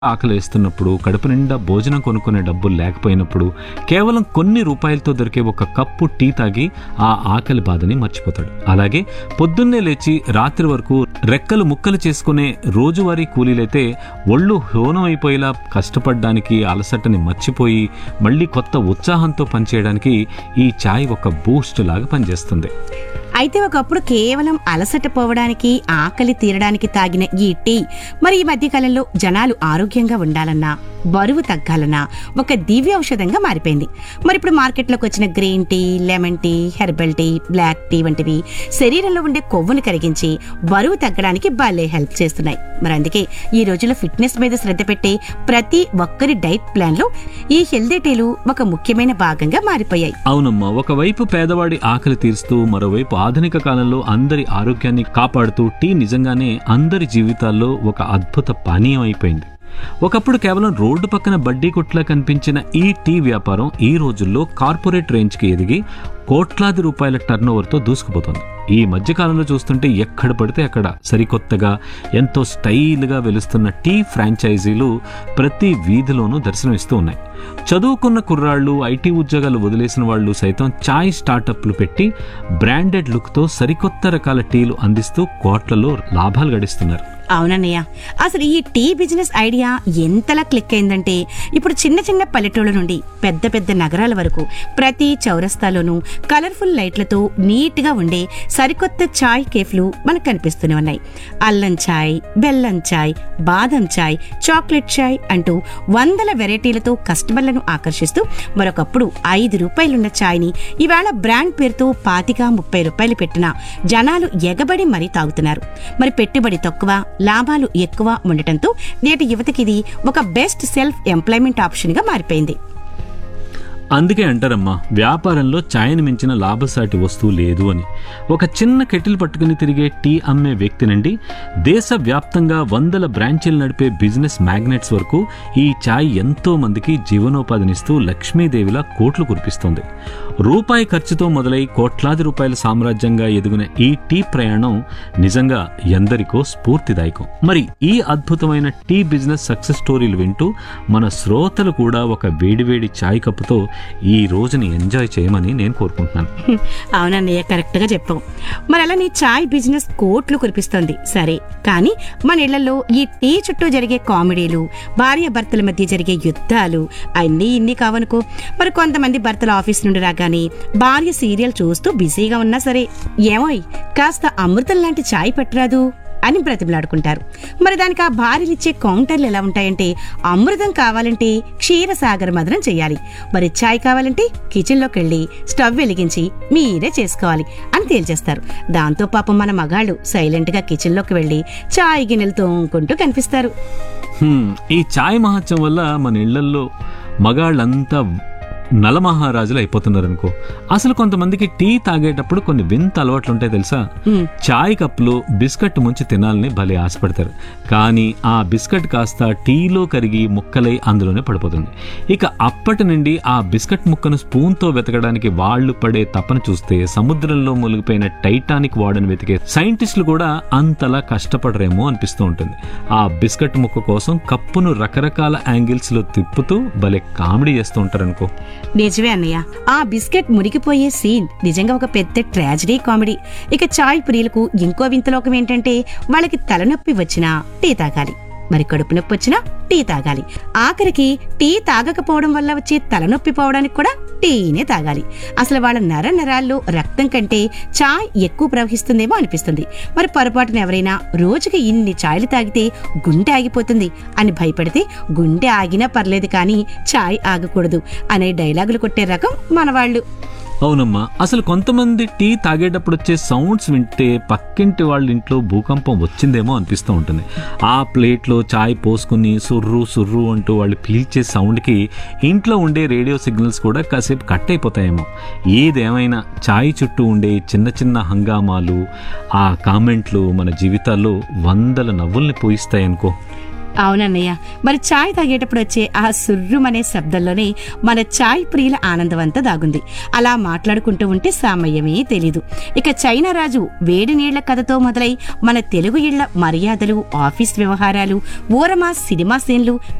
ఆకలి వేస్తున్నప్పుడు కడుపు నిండా భోజనం కొనుక్కునే డబ్బులు లేకపోయినప్పుడు కేవలం కొన్ని రూపాయలతో దొరికే ఒక కప్పు టీ తాగి ఆ ఆకలి బాధని మర్చిపోతాడు అలాగే పొద్దున్నే లేచి రాత్రి వరకు రెక్కలు ముక్కలు చేసుకునే రోజువారీ కూలీలైతే ఒళ్ళు హోనం అయిపోయేలా కష్టపడడానికి అలసటని మర్చిపోయి మళ్ళీ కొత్త ఉత్సాహంతో పనిచేయడానికి ఈ ఛాయ్ ఒక బూస్ట్ లాగా పనిచేస్తుంది అయితే ఒకప్పుడు కేవలం అలసట పోవడానికి ఆకలి తీరడానికి తాగిన ఈ టీ మరి ఈ మధ్య కాలంలో జనాలు ఆరోగ్యంగా ఉండాలన్నా బరువు తగ్గాలన్నా ఒక దివ్య ఔషధంగా మారిపోయింది మరి ఇప్పుడు మార్కెట్లోకి వచ్చిన green tea lemon tea herbal tea black tea వంటివి శరీరంలో ఉండే కొవ్వును కరిగించి బరువు తగ్గడానికి భలే హెల్ప్ చేస్తున్నాయి మరి అందుకే ఈ రోజుల్లో ఫిట్నెస్ మీద శ్రద్ధ పెట్టే ప్రతి ఒక్కరి డైట్ ప్లాన్ లో ఈ హెల్దీ టీలు ఒక ముఖ్యమైన భాగంగా మారిపోయాయి అవునమ్మా ఒకవైపు పేదవాడి ఆకలి తీరుస్తూ మరోవైపు ఆధునిక కాలంలో అందరి ఆరోగ్యాన్ని కాపాడుతూ టీ నిజంగానే అందరి జీవితాల్లో ఒక అద్భుత పానీయం అయిపోయింది ఒకప్పుడు కేవలం రోడ్డు పక్కన బడ్డీ కొట్లా కనిపించిన ఈ టీ వ్యాపారం ఈ రోజుల్లో కార్పొరేట్ రేంజ్కి ఎదిగి కోట్లాది రూపాయల టర్నోవర్తో దూసుకుపోతుంది ఈ మధ్యకాలంలో చూస్తుంటే ఎక్కడ పడితే అక్కడ సరికొత్తగా ఎంతో స్టైల్గా వెలుస్తున్న టీ ఫ్రాంచైజీలు ప్రతి వీధిలోనూ దర్శనమిస్తూ ఉన్నాయి చదువుకున్న కుర్రాళ్ళు ఐటీ ఉద్యోగాలు వదిలేసిన వాళ్ళు సైతం చాయ్ స్టార్టప్లు పెట్టి బ్రాండెడ్ లుక్తో సరికొత్త రకాల టీలు అందిస్తూ కోట్లలో లాభాలు గడిస్తున్నారు అవునన్నయ్య అసలు ఈ టీ బిజినెస్ ఐడియా ఎంతలా క్లిక్ అయిందంటే ఇప్పుడు చిన్న చిన్న పల్లెటూళ్ళ నుండి పెద్ద పెద్ద నగరాల వరకు ప్రతి చౌరస్తాలోనూ కలర్ఫుల్ లైట్లతో నీట్ గా ఉండే సరికొత్త చాయ్ కేఫ్లు మనకు కనిపిస్తూనే ఉన్నాయి అల్లం చాయ్ బెల్లం చాయ్ బాదం చాయ్ చాక్లెట్ చాయ్ అంటూ వందల వెరైటీలతో కస్టమర్లను ఆకర్షిస్తూ మరొకప్పుడు ఐదు రూపాయలున్న చాయ్ని ఇవాళ బ్రాండ్ పేరుతో పాతిక ముప్పై రూపాయలు పెట్టిన జనాలు ఎగబడి మరీ తాగుతున్నారు మరి పెట్టుబడి తక్కువ లాభాలు ఎక్కువ ఉండటంతో నేటి యువతకి ఇది ఒక బెస్ట్ సెల్ఫ్ ఎంప్లాయ్మెంట్ ఆప్షన్ గా మారిపోయింది అందుకే అంటారమ్మా వ్యాపారంలో ఛాయని మించిన లాభసాటి వస్తువు లేదు అని ఒక చిన్న కెటిల్ పట్టుకుని తిరిగే టీ అమ్మే వ్యక్తి నుండి దేశవ్యాప్తంగా వందల బ్రాంచీలు నడిపే బిజినెస్ మ్యాగ్నెట్స్ వరకు ఈ ఛాయ్ ఎంతో మందికి జీవనోపాధినిస్తూ లక్ష్మీదేవిలా కోట్లు కురిపిస్తుంది రూపాయి ఖర్చుతో మొదలై కోట్లాది రూపాయల సామ్రాజ్యంగా ఎదిగిన ఈ టీ ప్రయాణం నిజంగా ఎందరికో స్ఫూర్తిదాయకం మరి ఈ అద్భుతమైన టీ బిజినెస్ సక్సెస్ స్టోరీలు వింటూ మన శ్రోతలు కూడా ఒక వేడివేడి ఛాయ్ కప్పుతో ఈ రోజుని ఎంజాయ్ చేయమని నేను కోరుకుంటున్నాను అవునన్నయ్య కరెక్ట్ గా చెప్పావు మరి అలా నీ చాయ్ బిజినెస్ కోట్లు కురిపిస్తోంది సరే కానీ మన ఇళ్లలో ఈ టీ చుట్టూ జరిగే కామెడీలు భార్య భర్తల మధ్య జరిగే యుద్ధాలు అన్నీ ఇన్ని కావనుకో మరి కొంతమంది భర్తల ఆఫీస్ నుండి రాగానే భార్య సీరియల్ చూస్తూ బిజీగా ఉన్నా సరే ఏమోయ్ కాస్త అమృతం లాంటి చాయ్ పెట్టరాదు అని బ్రతిమలాడుకుంటారు మరి దానికి ఆ భార్యలిచ్చే కౌంటర్లు ఎలా ఉంటాయంటే అమృతం కావాలంటే క్షీరసాగర మదనం చేయాలి మరి ఛాయ్ కావాలంటే కిచెన్లోకి వెళ్ళి స్టవ్ వెలిగించి మీరే చేసుకోవాలి అని తేల్చేస్తారు దాంతో పాపం మన మగాళ్ళు సైలెంట్ గా కిచెన్లోకి వెళ్ళి చాయ్ గిన్నెలు తోముకుంటూ కనిపిస్తారు హ్మ్, ఈ ఛాయ్ మహత్యం వల్ల మన ఇళ్లల్లో మగాళ్ళంతా నలమహారాజులు అయిపోతున్నారు అనుకో అసలు కొంతమందికి టీ తాగేటప్పుడు కొన్ని వింత అలవాట్లు ఉంటాయి తెలుసా హ్మ్. చాయ్ కప్లో బిస్కెట్ ముంచి తినాలని భలే ఆశపడతారు కానీ ఆ బిస్కెట్ కాస్త టీలో కరిగి ముక్కలై అందులోనే పడిపోతుంది ఇక అప్పటి నుండి ఆ బిస్కెట్ ముక్కను స్పూన్తో వెతకడానికి వాళ్ళు పడే తపన చూస్తే సముద్రంలో మునిగిపోయిన టైటానిక్ వాడని వెతికే సైంటిస్టులు కూడా అంతలా కష్టపడరేమో అనిపిస్తూ ఉంటుంది ఆ బిస్కెట్ ముక్క కోసం కప్పును రకరకాల యాంగిల్స్ లో తిప్పుతూ భలే కామెడీ చేస్తూ ఉంటారు అనుకో నిజమే అన్నయ్య ఆ బిస్కెట్ మునిగిపోయే సీన్ నిజంగా ఒక పెద్ద ట్రాజడీ కామెడీ ఇక చాయ్ ప్రియులకు ఇంకో వింతలోకం ఏంటంటే వాళ్ళకి తలనొప్పి వచ్చినా టీ తాగాలి మరి కడుపు నొప్పి వచ్చినా టీ తాగాలి ఆఖరికి టీ తాగకపోవడం వల్ల వచ్చే తలనొప్పి పోవడానికి కూడా టీనే తాగాలి అసలు వాళ్ళ నర నరాల్లో రక్తం కంటే చాయ్ ఎక్కువ ప్రవహిస్తుందేమో అనిపిస్తుంది మరి పొరపాటున ఎవరైనా రోజుకి ఇన్ని చాయ్లు తాగితే గుండె ఆగిపోతుంది అని భయపడితే గుండె ఆగినా పర్లేదు కానీ చాయ్ ఆగకూడదు అనే డైలాగులు కొట్టే రకం మనవాళ్ళు అవునమ్మా అసలు కొంతమంది టీ తాగేటప్పుడు వచ్చే సౌండ్స్ వింటే పక్కింటి వాళ్ళ ఇంట్లో భూకంపం వచ్చిందేమో అనిపిస్తూ ఉంటుంది ఆ ప్లేట్లో చాయ్ పోసుకుని సుర్రు సుర్రు అంటూ వాళ్ళు పీల్చే సౌండ్కి ఇంట్లో ఉండే రేడియో సిగ్నల్స్ కూడా కాసేపు కట్ అయిపోతాయేమో ఏదేమైనా చాయ్ చుట్టూ ఉండే చిన్న చిన్న హంగామాలు ఆ కామెంట్లు మన జీవితాల్లో వందల నవ్వుల్ని పోయిస్తాయనుకో అవునన్నయ్య మరి చాయ్ తాగేటప్పుడు వచ్చే ఆ సుర్రుమనే శబ్దంలోనే మన చాయ్ ప్రియుల ఆనందం అంతా దాగుంది అలా మాట్లాడుకుంటూ ఉంటే సామయ్యమే తెలీదు ఇక చైనా రాజు వేడి నీళ్ల కథతో మొదలై మన తెలుగు ఇళ్ల మర్యాదలు ఆఫీస్ వ్యవహారాలు ఊరమా సినిమా సీన్లు